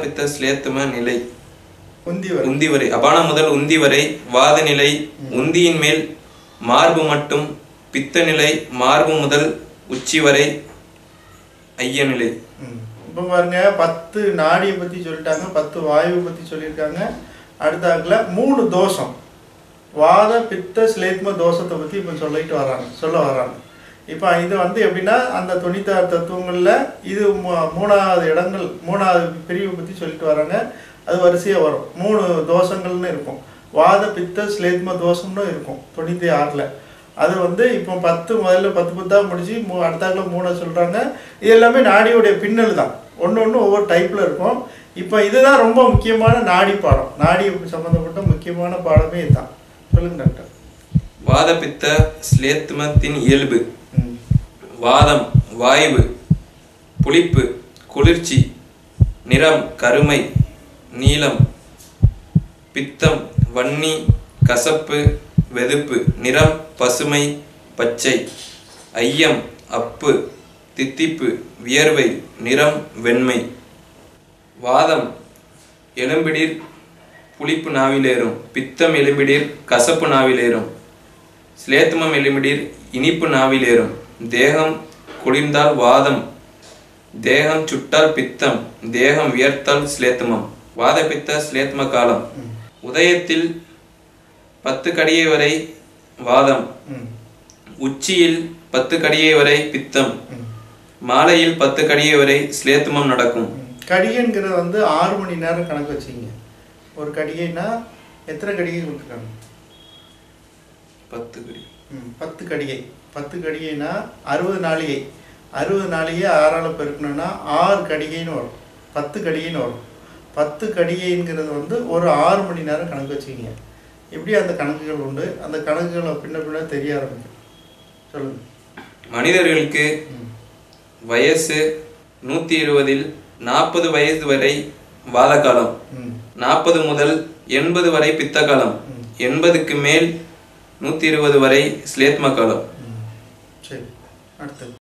பித்த ஸ்லேத்தும நிலை உந்தி வரை உந்தி வரை அபானம் முதல் உந்தி வரை வாத நிலை உந்தியின் மேல் மார்பு மட்டும் பித்த நிலை மார்பு முதல் உச்சி வரை ஐய நிலை ம். இப்போ பாருங்க பத்து நாடியை பத்தி சொல்லிட்டாங்க பத்து வாயுவை பத்தி சொல்லியிருக்காங்க அடுத்தாக்குல மூணு தோஷம் வாத பித்த சிலேத்ம தோஷத்தை பத்தி இப்போ சொல்லிட்டு வராங்க சொல்ல வராங்க இப்போ இது வந்து எப்படின்னா அந்த தொண்ணூத்தாறு தத்துவங்கள்ல இது மூ- மூணாவது இடங்கள் மூணாவது பிரிவை பத்தி சொல்லிட்டு வராங்க அது வரிசையா வரும் மூணு தோஷங்கள்னு இருக்கும் வாத பித்த சிலேத்ம தோஷம்னு இருக்கும் தொண்ணூத்தி ஆறுல அது வந்து இப்போ பத்து முதல்ல பத்து பத்தா முடிச்சு மூ அடுத்தாக்குல மூணை சொல்றாங்க இது எல்லாமே நாடியுடைய பின்னல் தான் ஒன்று ஒன்று ஒவ்வொரு டைப்ல இருக்கும் இப்போ இதுதான் ரொம்ப முக்கியமான நாடி பாடம் நாடி சம்பந்தப்பட்ட முக்கியமான பாடமே இதுதான் சொல்லுங்க டாக்டர் வாத பித்த ஸ்லேத்துமத்தின் இயல்பு ம் வாதம் வாயு புளிப்பு குளிர்ச்சி நிறம் கருமை நீலம் பித்தம் வன்னி கசப்பு வெதுப்பு நிறம் பசுமை பச்சை ஐயம் அப்பு தித்திப்பு வியர்வை நிறம் வெண்மை வாதம் எலும்பிடிர் புளிப்பு நாவிலேறும் பித்தம் எலும்பிடிர் கசப்பு நாவிலேறும் சிலேத்துமம் எலும்பிடிர் இனிப்பு நாவிலேறும் தேகம் குளிர்ந்தால் வாதம் தேகம் சுட்டால் பித்தம் தேகம் வியர்த்தால் சிலேத்துமம் வாத பித்த சிலேத்ம காலம் உதயத்தில் பத்து கடியை வரை வாதம் ம் உச்சியில் பத்து கடியை வரை பித்தம் ம் மாலையில் பத்து கடியை வரை சிலேத்துமம் நடக்கும் ம். கடிகைங்கிறது வந்து ஆறு மணி நேரம் கணக்கு வச்சுக்கிங்க ஒரு கடிகைனா எத்தனை கடிகை கொடுத்துருக்காங்க பத்து கடி ம், பத்து கடிகை பத்து கடிகைனா அறுபது நாளிகை அறுபது நாளிகை ஆறால் பெருக்கணும்னா ஆறு கடிகைன்னு வரும் பத்து கடிகைன்னு வரும் பத்து கடிகைங்கிறது வந்து ஒரு ஆறு மணி நேரம் கணக்கு வச்சுக்கிங்க இப்படி அந்த கணக்குகள் உண்டு அந்த கணக்குகளை பின்ன பின்ன தெரிய ஆரம்பிக்கும் சொல்லுங்க மனிதர்களுக்கு ம் வயசு நூத்தி இருபதில் நாற்பது வயது வரை வாத காலம் ம் நாற்பது முதல் எண்பது வரை பித்த காலம் எண்பதுக்கு மேல் நூத்தி இருபது வரை ஸ்லேத்ம காலம் ம் சரி அடுத்தது